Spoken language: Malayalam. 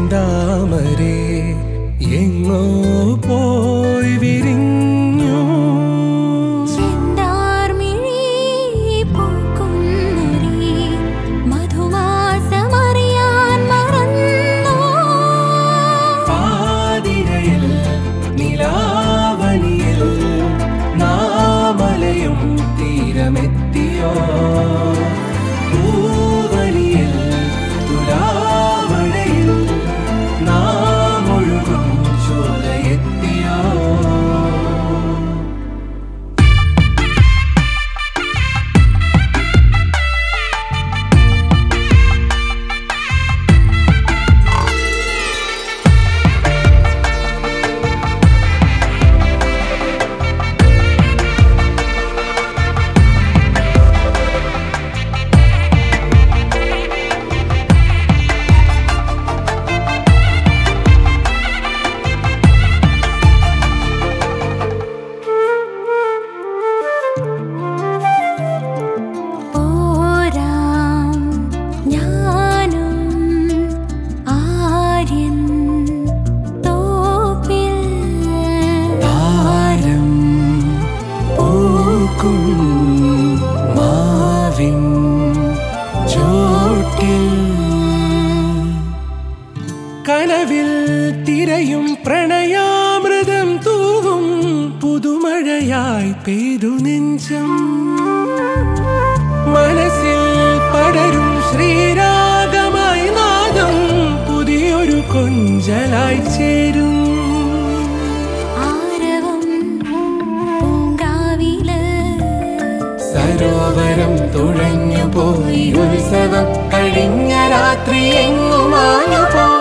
ചെന്താമരേ എങ്ങോ പോയി വിരിഞ്ഞു ചെന്താർമിഴി പൂക്കുന്നൊരി മധുമാസമറിയാൻ മറന്നോ പാതിരയിൽ നിലാവനിയിൽ നാമലയും തീരമെത്തിയോ പൂവനിയിൽ തുലാമഴയിൽ നാം ഒഴുകും ചോലയെത്തിയോ പോരാം ഞാനും ആര്യൻ തോപ്പിൽ താരം പൂക്കും മാവിൻ ചോട്ടിൽ കനവിൽ തിരയും പ്രണയാമൃതം തൂവും പുതുമഴയായി പെയ്തു നെഞ്ചം മനസ്സിൽ പടരും ശ്രീരാഗമായി നാദം പുതിയൊരു കൊഞ്ചലായി ചേരും ആരവം പൂങ്കാവില് സരോവരം തുഴഞ്ഞു പോയി ഉത്സവം കഴിഞ്ഞ രാത്രി എങ്ങുമാഞ്ഞു പോയി